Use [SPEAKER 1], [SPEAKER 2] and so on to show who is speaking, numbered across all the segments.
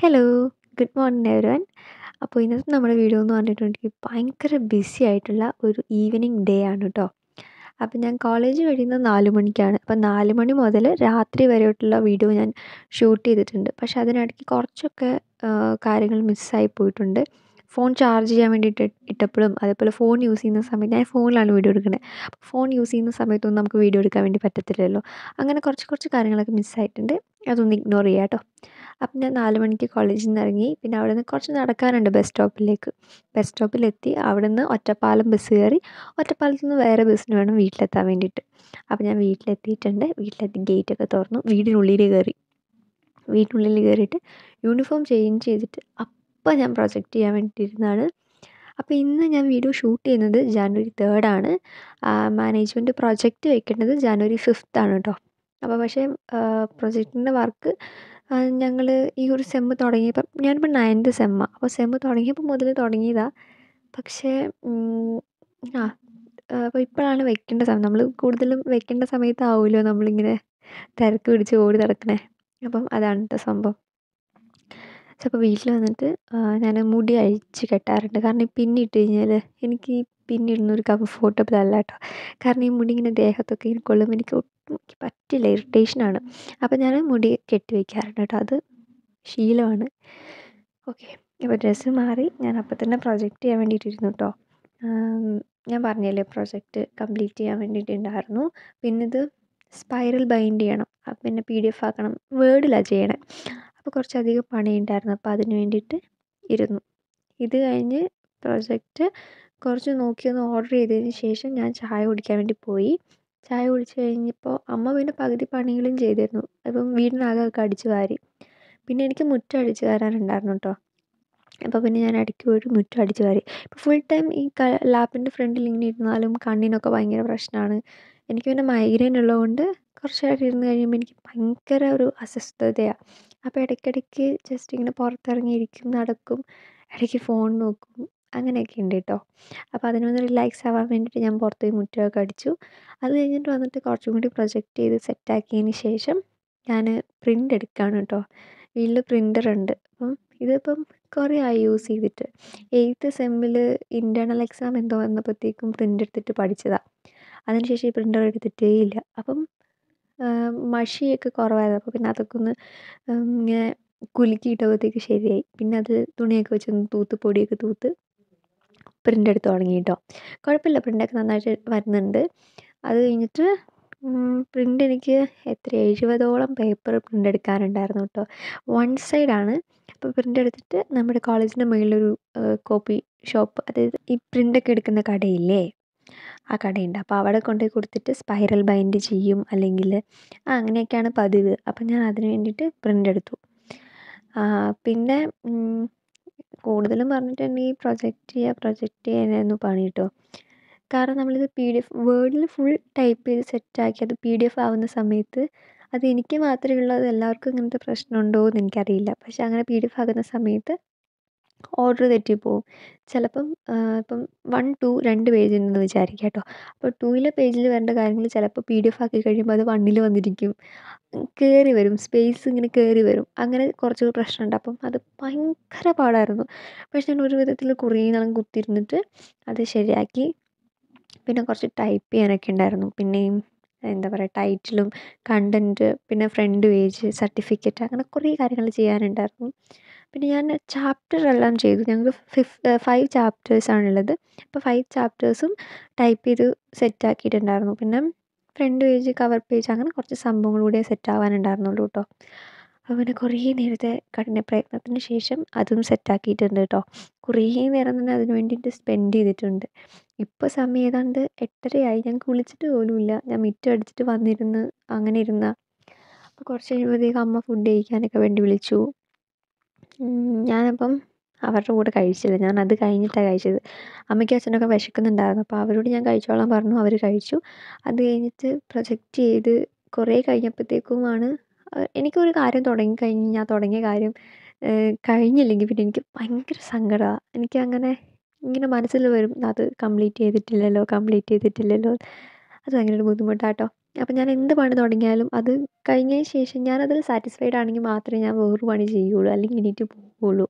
[SPEAKER 1] hello good morning everyone അപ്പോൾ ഇന്നത്തെ നമ്മുടെ വീഡിയോ എന്ന് പറഞ്ഞിട്ടുണ്ടെങ്കിൽ ഭയങ്കര ബിസി ആയിട്ടുള്ള ഒരു ഈവനിങ് ഡേ ആണ് കേട്ടോ അപ്പം ഞാൻ കോളേജ് കഴിയുന്നത് നാല് മണിക്കാണ് അപ്പം നാല് മണി മുതൽ രാത്രി വരെയായിട്ടുള്ള വീഡിയോ ഞാൻ ഷൂട്ട് ചെയ്തിട്ടുണ്ട് പക്ഷേ അതിനിടയ്ക്ക് കുറച്ചൊക്കെ കാര്യങ്ങൾ മിസ്സായി പോയിട്ടുണ്ട് ഫോൺ ചാർജ് ചെയ്യാൻ വേണ്ടിയിട്ട് ഇട്ടപ്പോഴും അതേപോലെ ഫോൺ യൂസ് ചെയ്യുന്ന സമയത്ത് ഞാൻ ഫോണിലാണ് വീഡിയോ എടുക്കുന്നത് അപ്പോൾ ഫോൺ യൂസ് ചെയ്യുന്ന സമയത്തൊന്നും നമുക്ക് വീഡിയോ എടുക്കാൻ വേണ്ടി പറ്റത്തില്ലല്ലോ അങ്ങനെ കുറച്ച് കുറച്ച് കാര്യങ്ങളൊക്കെ മിസ്സായിട്ടുണ്ട് അതൊന്ന് ഇഗ്നോർ ചെയ്യാം കേട്ടോ അപ്പം ഞാൻ നാല് മണിക്ക് കോളേജിൽ നിന്ന് ഇറങ്ങി പിന്നെ അവിടെ നിന്ന് കുറച്ച് നടക്കാനുണ്ട് ബസ് സ്റ്റോപ്പിലേക്ക് ബസ് സ്റ്റോപ്പിലെത്തി അവിടെ നിന്ന് ഒറ്റപ്പാലം ബസ് കയറി ഒറ്റപ്പാലത്ത് നിന്ന് വേറെ ബസ്സിന് വേണം വീട്ടിലെത്താൻ വേണ്ടിയിട്ട് അപ്പോൾ ഞാൻ വീട്ടിലെത്തിയിട്ടുണ്ട് വീട്ടിലെത്തി ഗേറ്റൊക്കെ തുറന്നു വീടിനുള്ളിൽ കയറി വീട്ടിനുള്ളിൽ കയറിയിട്ട് യൂണിഫോം ചേഞ്ച് ചെയ്തിട്ട് അപ്പം ഞാൻ പ്രൊജക്റ്റ് ചെയ്യാൻ വേണ്ടിയിരുന്നതാണ് അപ്പോൾ ഇന്ന് ഞാൻ വീഡിയോ ഷൂട്ട് ചെയ്യുന്നത് ജാനുവരി തേർഡാണ് മാനേജ്മെൻറ്റ് പ്രൊജക്റ്റ് വെക്കേണ്ടത് ജാനുവരി ഫിഫ്ത്താണ് കേട്ടോ അപ്പോൾ പക്ഷേ പ്രൊജക്റ്റിൻ്റെ വർക്ക് ഞങ്ങൾ ഈ ഒരു സെമ്മ് തുടങ്ങിയപ്പം ഞാനിപ്പോൾ നയൻത് സെമ്മാണ് അപ്പോൾ സെമ്മ് തുടങ്ങിയപ്പോൾ മുതൽ തുടങ്ങിയതാണ് പക്ഷേ ആ അപ്പോൾ ഇപ്പോഴാണ് വെക്കേണ്ട സമയം നമ്മൾ കൂടുതലും വെക്കേണ്ട സമയത്താവുമല്ലോ നമ്മളിങ്ങനെ തിരക്ക് പിടിച്ച് ഓടി നടക്കണേ അപ്പം അതാണ് കേട്ടോ സംഭവം അപ്പോൾ വീട്ടിൽ വന്നിട്ട് ഞാൻ മുടി അഴിച്ച് കെട്ടാറുണ്ട് കാരണം ഈ പിന്നിട്ട് കഴിഞ്ഞാൽ എനിക്ക് ഈ പിന്നിടുന്നൊരു കംഫോർട്ടബിൾ അല്ല കേട്ടോ കാരണം ഈ മുടി ഇങ്ങനെ ദേഹത്തൊക്കെ ഇങ്ങനെ കൊള്ളുമ്പോൾ എനിക്ക് ഒട്ടും എനിക്ക് പറ്റില്ല ഇറിറ്റേഷനാണ് അപ്പോൾ ഞാൻ മുടി കെട്ടി വയ്ക്കാറുണ്ട് കേട്ടോ അത് ശീലമാണ് ഓക്കെ അപ്പോൾ ഡ്രസ്സ് മാറി ഞാൻ അപ്പോൾ തന്നെ പ്രൊജക്റ്റ് ചെയ്യാൻ വേണ്ടിയിട്ടിരുന്നു കേട്ടോ ഞാൻ പറഞ്ഞില്ലേ പ്രൊജക്റ്റ് കംപ്ലീറ്റ് ചെയ്യാൻ വേണ്ടിയിട്ടുണ്ടായിരുന്നു പിന്നെ ഇത് സ്പൈറൽ ബൈൻഡ് ചെയ്യണം പിന്നെ പി ഡി എഫ് ആക്കണം വേർഡിലാണ് ചെയ്യണേ അപ്പോൾ കുറച്ചധികം പണിയുണ്ടായിരുന്നു അപ്പോൾ അതിന് വേണ്ടിയിട്ട് ഇരുന്നു ഇത് കഴിഞ്ഞ് പ്രൊജക്റ്റ് കുറച്ച് നോക്കിയൊന്ന് ഓർഡർ ചെയ്തതിന് ശേഷം ഞാൻ ചായ കുടിക്കാൻ വേണ്ടി പോയി ചായ കുടിച്ച് കഴിഞ്ഞപ്പോൾ അമ്മ പിന്നെ പകുതി പണികളും ചെയ്തിരുന്നു അപ്പം വീടിനകമൊക്കെ അടിച്ച് വാരി പിന്നെ എനിക്ക് മുറ്റം അടിച്ച് വാരാനുണ്ടായിരുന്നു കേട്ടോ അപ്പോൾ പിന്നെ ഞാൻ ഇടയ്ക്ക് പോയിട്ട് മുറ്റം അടിച്ച് വാരി ഇപ്പോൾ ഫുൾ ടൈം ഈ ലാപ്പിൻ്റെ ഫ്രണ്ടിൽ ഇങ്ങനെ ഇരുന്നാലും കണ്ണിനൊക്കെ ഭയങ്കര പ്രശ്നമാണ് എനിക്ക് പിന്നെ മൈഗ്രെയിൻ ഉള്ളതുകൊണ്ട് കുറച്ച് നേരം ഇരുന്ന് കഴിയുമ്പോൾ എനിക്ക് ഭയങ്കര ഒരു അസ്വസ്ഥതയാണ് അപ്പോൾ ഇടയ്ക്കിടയ്ക്ക് ജസ്റ്റ് ഇങ്ങനെ പുറത്തിറങ്ങിയിരിക്കും നടക്കും ഇടയ്ക്ക് ഫോൺ നോക്കും അങ്ങനെയൊക്കെ ഉണ്ട് കേട്ടോ അപ്പോൾ അതിനൊന്ന് റിലാക്സ് ആവാൻ വേണ്ടിയിട്ട് ഞാൻ പുറത്ത് പോയി മുറ്റമൊക്കെ അടിച്ചു അത് കഴിഞ്ഞിട്ട് വന്നിട്ട് കുറച്ചും കൂടി പ്രൊജക്റ്റ് ചെയ്ത് സെറ്റാക്കിയതിന് ശേഷം ഞാൻ പ്രിൻ്റ് എടുക്കുകയാണ് കേട്ടോ വീട്ടിൽ പ്രിൻ്റർ ഉണ്ട് അപ്പം ഇതിപ്പം കുറേ ആയി യൂസ് ചെയ്തിട്ട് എയ്ത്ത് സെമ്മിൽ ഇൻറ്റേർണൽ എക്സാം എന്തോ വന്നപ്പോഴത്തേക്കും പ്രിൻ്റ് എടുത്തിട്ട് പഠിച്ചതാണ് അതിനുശേഷം ഈ പ്രിൻ്റർ എടുത്തിട്ടേ ഇല്ല അപ്പം മഷിയൊക്കെ കുറവായിരുന്നു അപ്പോൾ പിന്നെ അതൊക്കെ ഒന്ന് ഇങ്ങനെ കുലുക്കിയിട്ടപ്പോഴത്തേക്ക് ശരിയായി പിന്നെ അത് തുണിയൊക്കെ വെച്ചൊന്ന് തൂത്ത് പൊടിയൊക്കെ തൂത്ത് പ്രിൻ്റ് എടുത്ത് തുടങ്ങി കേട്ടോ കുഴപ്പമില്ല പ്രിൻ്റൊക്കെ നന്നായിട്ട് വരുന്നുണ്ട് അത് കഴിഞ്ഞിട്ട് പ്രിൻ്റ് എനിക്ക് എത്ര എഴുപതോളം പേപ്പർ പ്രിൻ്റ് എടുക്കാനുണ്ടായിരുന്നു കേട്ടോ വൺ സൈഡാണ് അപ്പോൾ പ്രിൻ്റ് എടുത്തിട്ട് നമ്മുടെ കോളേജിൻ്റെ മുകളിലൊരു കോപ്പി ഷോപ്പ് അതായത് ഈ പ്രിൻ്റൊക്കെ എടുക്കുന്ന കടയില്ലേ ആ കടയുണ്ട് അപ്പോൾ അവിടെ കൊണ്ടുപോയി കൊടുത്തിട്ട് സ്പൈറൽ ബൈൻഡ് ചെയ്യും അല്ലെങ്കിൽ ആ അങ്ങനെയൊക്കെയാണ് പതിവ് അപ്പം ഞാൻ അതിന് വേണ്ടിയിട്ട് പ്രിൻ്റ് എടുത്തു പിന്നെ കൂടുതലും പറഞ്ഞിട്ടുണ്ടെങ്കിൽ പ്രൊജക്റ്റ് ചെയ്യുക പ്രൊജക്റ്റ് ചെയ്യാനായിരുന്നു പണി കേട്ടോ കാരണം നമ്മളിത് പി ഡി എഫ് വേർഡിൽ ഫുൾ ടൈപ്പ് ചെയ്ത് സെറ്റാക്കി അത് പി ഡി എഫ് ആവുന്ന സമയത്ത് അത് എനിക്ക് മാത്രമേ ഉള്ളൂ അത് എല്ലാവർക്കും ഇങ്ങനത്തെ പ്രശ്നമുണ്ടോ എന്ന് എനിക്കറിയില്ല പക്ഷെ അങ്ങനെ പി ഡി എഫ് ആകുന്ന സമയത്ത് ഓർഡർ തെറ്റിപ്പോവും ചിലപ്പം ഇപ്പം വൺ ടു രണ്ട് പേജ് ഉണ്ടെന്ന് വിചാരിക്കുക കേട്ടോ അപ്പോൾ ടൂവിലെ പേജിൽ വരേണ്ട കാര്യങ്ങൾ ചിലപ്പോൾ പി ഡി എഫ് ആക്കി കഴിയുമ്പോൾ അത് വണ്ണിൽ വന്നിരിക്കും കയറി വരും സ്പേസ് ഇങ്ങനെ കയറി വരും അങ്ങനെ കുറച്ച് പ്രശ്നമുണ്ട് അപ്പം അത് ഭയങ്കര പാടായിരുന്നു പക്ഷെ ഞാൻ ഒരു വിധത്തിൽ കുറേ നാളും കുത്തിയിരുന്നിട്ട് അത് ശരിയാക്കി പിന്നെ കുറച്ച് ടൈപ്പ് ചെയ്യാനൊക്കെ ഉണ്ടായിരുന്നു പിന്നെയും എന്താ പറയുക ടൈറ്റിലും കണ്ടൻറ്റ് പിന്നെ ഫ്രണ്ട് പേജ് സർട്ടിഫിക്കറ്റ് അങ്ങനെ കുറേ കാര്യങ്ങൾ ചെയ്യാനുണ്ടായിരുന്നു പിന്നെ ഞാൻ ചാപ്റ്റർ എല്ലാം ചെയ്തു ഞങ്ങൾക്ക് ഫിഫ് ഫൈവ് ചാപ്റ്റേഴ്സാണുള്ളത് അപ്പോൾ ഫൈവ് ചാപ്റ്റേഴ്സും ടൈപ്പ് ചെയ്ത് സെറ്റാക്കിയിട്ടുണ്ടായിരുന്നു പിന്നെ ഫ്രണ്ട് പേജ് കവർ പേജ് അങ്ങനെ കുറച്ച് സംഭവങ്ങൾ കൂടെ സെറ്റ് ആവാനുണ്ടായിരുന്നുള്ളൂ കേട്ടോ അപ്പോൾ പിന്നെ കുറേ നേരത്തെ കഠിന പ്രയത്നത്തിന് ശേഷം അതും സെറ്റാക്കിയിട്ടുണ്ട് കേട്ടോ കുറേ നേരം തന്നെ അതിന് വേണ്ടിയിട്ട് സ്പെൻഡ് ചെയ്തിട്ടുണ്ട് ഇപ്പോൾ സമയം ഏതാണ്ട് എട്ടരയായി ഞാൻ കുളിച്ചിട്ട് പോലുമില്ല ഞാൻ മിറ്റം അടിച്ചിട്ട് വന്നിരുന്ന് അങ്ങനെ ഇരുന്ന അപ്പോൾ കുറച്ച് കഴിയുമ്പോഴത്തേക്കും അമ്മ ഫുഡ് കഴിക്കാനൊക്കെ വേണ്ടി വിളിച്ചു ഞാനപ്പം അവരുടെ കൂടെ കഴിച്ചില്ല ഞാൻ അത് കഴിഞ്ഞിട്ടാണ് കഴിച്ചത് അമ്മയ്ക്കും അച്ഛനൊക്കെ വിശക്കുന്നുണ്ടായിരുന്നു അപ്പോൾ അവരോട് ഞാൻ കഴിച്ചോളാൻ പറഞ്ഞു അവർ കഴിച്ചു അത് കഴിഞ്ഞിട്ട് പ്രൊജക്റ്റ് ചെയ്ത് കുറേ കഴിഞ്ഞപ്പോഴത്തേക്കുമാണ് എനിക്കൊരു കാര്യം തുടങ്ങി കഴിഞ്ഞ് ഞാൻ തുടങ്ങിയ കാര്യം കഴിഞ്ഞില്ലെങ്കിൽ പിന്നെ എനിക്ക് ഭയങ്കര സങ്കടമാണ് എനിക്കങ്ങനെ ഇങ്ങനെ മനസ്സിൽ വരും അത് കംപ്ലീറ്റ് ചെയ്തിട്ടില്ലല്ലോ കംപ്ലീറ്റ് ചെയ്തിട്ടില്ലല്ലോ അത് ഭയങ്കര ഒരു ബുദ്ധിമുട്ടാട്ടോ അപ്പം ഞാൻ എന്ത് പണി തുടങ്ങിയാലും അത് കഴിഞ്ഞതിന് ശേഷം ഞാനതിൽ സാറ്റിസ്ഫൈഡ് ആണെങ്കിൽ മാത്രമേ ഞാൻ വേറൊരു പണി ചെയ്യുള്ളൂ അല്ലെങ്കിൽ എണീറ്റ് പോവുള്ളൂ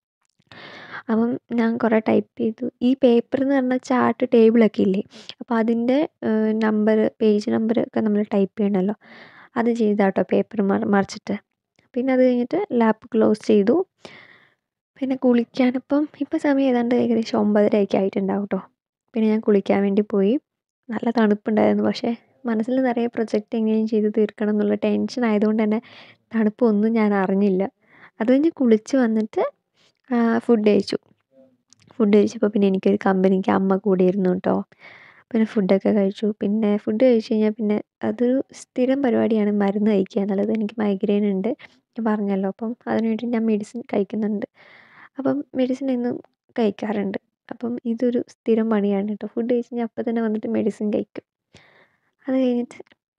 [SPEAKER 1] അപ്പം ഞാൻ കുറേ ടൈപ്പ് ചെയ്തു ഈ പേപ്പർ എന്ന് പറഞ്ഞാൽ ചാർട്ട് ടേബിളൊക്കെ ഇല്ലേ അപ്പോൾ അതിൻ്റെ നമ്പർ പേജ് നമ്പർ ഒക്കെ നമ്മൾ ടൈപ്പ് ചെയ്യണമല്ലോ അത് ചെയ്താട്ടോ പേപ്പർ മറിച്ചിട്ട് പിന്നെ അത് കഴിഞ്ഞിട്ട് ലാപ്പ് ക്ലോസ് ചെയ്തു പിന്നെ കുളിക്കാനിപ്പം ഇപ്പം സമയം ഏതാണ്ട് ഏകദേശം ഒമ്പതരയൊക്കെ ആയിട്ടുണ്ടാവും കേട്ടോ പിന്നെ ഞാൻ കുളിക്കാൻ വേണ്ടി പോയി നല്ല തണുപ്പുണ്ടായിരുന്നു പക്ഷേ മനസ്സിൽ നിറയെ പ്രൊജക്റ്റ് എങ്ങനെയും ചെയ്ത് തീർക്കണം എന്നുള്ള ടെൻഷൻ ആയതുകൊണ്ട് തന്നെ തണുപ്പൊന്നും ഞാൻ അറിഞ്ഞില്ല അത് കഴിഞ്ഞ് കുളിച്ച് വന്നിട്ട് ഫുഡ് കഴിച്ചു ഫുഡ് കഴിച്ചപ്പോൾ പിന്നെ എനിക്കൊരു കമ്പനിക്ക് അമ്മ കൂടിയിരുന്നു കേട്ടോ പിന്നെ ഫുഡൊക്കെ കഴിച്ചു പിന്നെ ഫുഡ് കഴിച്ച് കഴിഞ്ഞാൽ പിന്നെ അതൊരു സ്ഥിരം പരിപാടിയാണ് മരുന്ന് കഴിക്കുക എന്നുള്ളത് എനിക്ക് മൈഗ്രെയിൻ ഉണ്ട് ഞാൻ പറഞ്ഞല്ലോ അപ്പം അതിന് വേണ്ടി ഞാൻ മെഡിസിൻ കഴിക്കുന്നുണ്ട് അപ്പം മെഡിസിൻ എന്നും കഴിക്കാറുണ്ട് അപ്പം ഇതൊരു സ്ഥിരം പണിയാണ് കേട്ടോ ഫുഡ് കഴിച്ച് കഴിഞ്ഞാൽ അപ്പം തന്നെ വന്നിട്ട് മെഡിസിൻ കഴിക്കും അത് കഴിഞ്ഞിട്ട്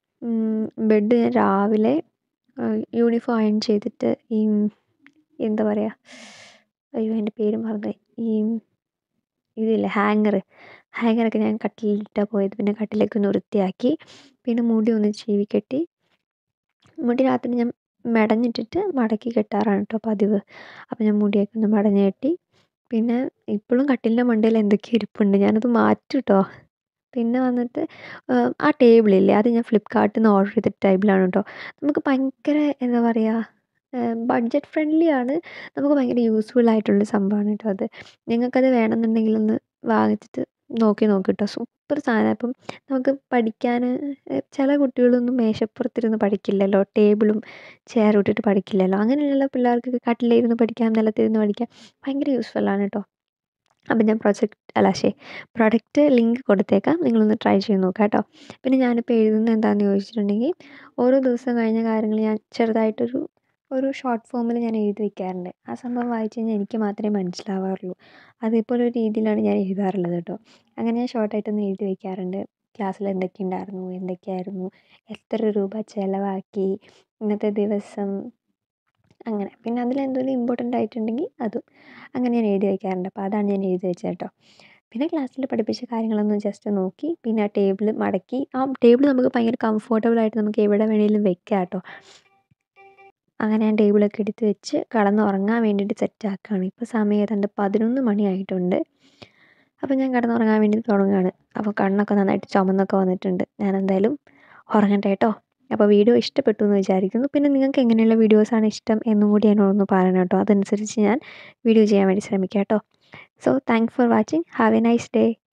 [SPEAKER 1] ബെഡ് ഞാൻ രാവിലെ യൂണിഫോം അയൺ ചെയ്തിട്ട് ഈ എന്താ പറയുക അയ്യോ അതിൻ്റെ പേര് മറന്നുപോയി ഈ ഇതില്ലേ ഹാങ്ങർ ഹാങ്ങറൊക്കെ ഞാൻ കട്ടിലിട്ടാണ് പോയത് പിന്നെ കട്ടിലൊക്കെ ഒന്ന് വൃത്തിയാക്കി പിന്നെ മുടി ഒന്ന് ചീവി കെട്ടി മുടി രാത്രി ഞാൻ മെടഞ്ഞിട്ടിട്ട് മടക്കി കെട്ടാറാണ് കേട്ടോ പതിവ് അപ്പോൾ ഞാൻ മുടിയൊക്കെ ഒന്ന് മടഞ്ഞ് കെട്ടി പിന്നെ ഇപ്പോഴും കട്ടിലിൻ്റെ മണ്ടയിൽ എന്തൊക്കെയോ ഇരിപ്പുണ്ട് ഞാനത് മാറ്റും കേട്ടോ പിന്നെ വന്നിട്ട് ആ ടേബിളില്ലേ അത് ഞാൻ ഫ്ലിപ്കാർട്ടിൽ നിന്ന് ഓർഡർ ചെയ്ത ടേബിളാണ് കേട്ടോ നമുക്ക് ഭയങ്കര എന്താ പറയുക ബഡ്ജറ്റ് ഫ്രണ്ട്ലി ആണ് നമുക്ക് ഭയങ്കര യൂസ്ഫുൾ ആയിട്ടുള്ള സംഭവമാണ് കേട്ടോ അത് നിങ്ങൾക്കത് വേണമെന്നുണ്ടെങ്കിൽ ഒന്ന് വാങ്ങിച്ചിട്ട് നോക്കി നോക്ക് കേട്ടോ സൂപ്പർ സാധനം അപ്പം നമുക്ക് പഠിക്കാൻ ചില കുട്ടികളൊന്നും മേശപ്പുറത്തിരുന്ന് പഠിക്കില്ലല്ലോ ടേബിളും ചെയറും ഇട്ടിട്ട് പഠിക്കില്ലല്ലോ അങ്ങനെയുള്ള പിള്ളേർക്കൊക്കെ കട്ടിലിരുന്ന് പഠിക്കാം നിലത്തിരുന്ന് പഠിക്കാം ഭയങ്കര യൂസ്ഫുൾ ആണ് കേട്ടോ അപ്പം ഞാൻ പ്രൊജക്റ്റ് അല്ല ശേ പ്രൊഡക്റ്റ് ലിങ്ക് കൊടുത്തേക്കാം നിങ്ങളൊന്ന് ട്രൈ ചെയ്ത് നോക്കാം കേട്ടോ പിന്നെ ഞാനിപ്പോൾ എഴുതുന്നത് എന്താണെന്ന് ചോദിച്ചിട്ടുണ്ടെങ്കിൽ ഓരോ ദിവസം കഴിഞ്ഞ കാര്യങ്ങൾ ഞാൻ ചെറുതായിട്ടൊരു ഒരു ഷോർട്ട് ഫോമിൽ ഞാൻ എഴുതി വയ്ക്കാറുണ്ട് ആ സംഭവം വായിച്ച് കഴിഞ്ഞാൽ എനിക്ക് മാത്രമേ മനസ്സിലാവാറുള്ളൂ അതേപോലെ ഒരു രീതിയിലാണ് ഞാൻ എഴുതാറുള്ളത് കേട്ടോ അങ്ങനെ ഞാൻ ഷോർട്ടായിട്ടൊന്ന് എഴുതി വയ്ക്കാറുണ്ട് ക്ലാസ്സിൽ എന്തൊക്കെ ഉണ്ടായിരുന്നു എന്തൊക്കെയായിരുന്നു എത്ര രൂപ ചിലവാക്കി ഇന്നത്തെ ദിവസം അങ്ങനെ പിന്നെ അതിൽ എന്തെങ്കിലും ഇമ്പോർട്ടൻ്റ് ആയിട്ടുണ്ടെങ്കിൽ അതും അങ്ങനെ ഞാൻ എഴുതി വയ്ക്കാറുണ്ട് അപ്പോൾ അതാണ് ഞാൻ എഴുതി വെച്ചത് കേട്ടോ പിന്നെ ക്ലാസ്സിൽ പഠിപ്പിച്ച കാര്യങ്ങളൊന്ന് ജസ്റ്റ് നോക്കി പിന്നെ ആ ടേബിൾ മടക്കി ആ ടേബിൾ നമുക്ക് ഭയങ്കര കംഫർട്ടബിൾ ആയിട്ട് നമുക്ക് എവിടെ വേണമെങ്കിലും വെക്കാം കേട്ടോ അങ്ങനെ ഞാൻ ടേബിളൊക്കെ എടുത്ത് വെച്ച് കിടന്നുറങ്ങാൻ വേണ്ടിയിട്ട് സെറ്റ് ആക്കുകയാണ് ഇപ്പോൾ സമയം ഏതാണ്ട് പതിനൊന്ന് മണിയായിട്ടുണ്ട് അപ്പോൾ ഞാൻ കിടന്നുറങ്ങാൻ വേണ്ടി തുടങ്ങുകയാണ് അപ്പോൾ കണ്ണൊക്കെ നന്നായിട്ട് ചുമന്നൊക്കെ വന്നിട്ടുണ്ട് ഞാൻ എന്തായാലും ഉറങ്ങട്ടെ കേട്ടോ അപ്പോൾ വീഡിയോ ഇഷ്ടപ്പെട്ടു എന്ന് വിചാരിക്കുന്നു പിന്നെ നിങ്ങൾക്ക് എങ്ങനെയുള്ള വീഡിയോസാണ് ഇഷ്ടം എന്നും കൂടി എന്നോടൊന്ന് പറയണം കേട്ടോ അതനുസരിച്ച് ഞാൻ വീഡിയോ ചെയ്യാൻ വേണ്ടി ശ്രമിക്കാം കേട്ടോ so thanks for watching have a nice day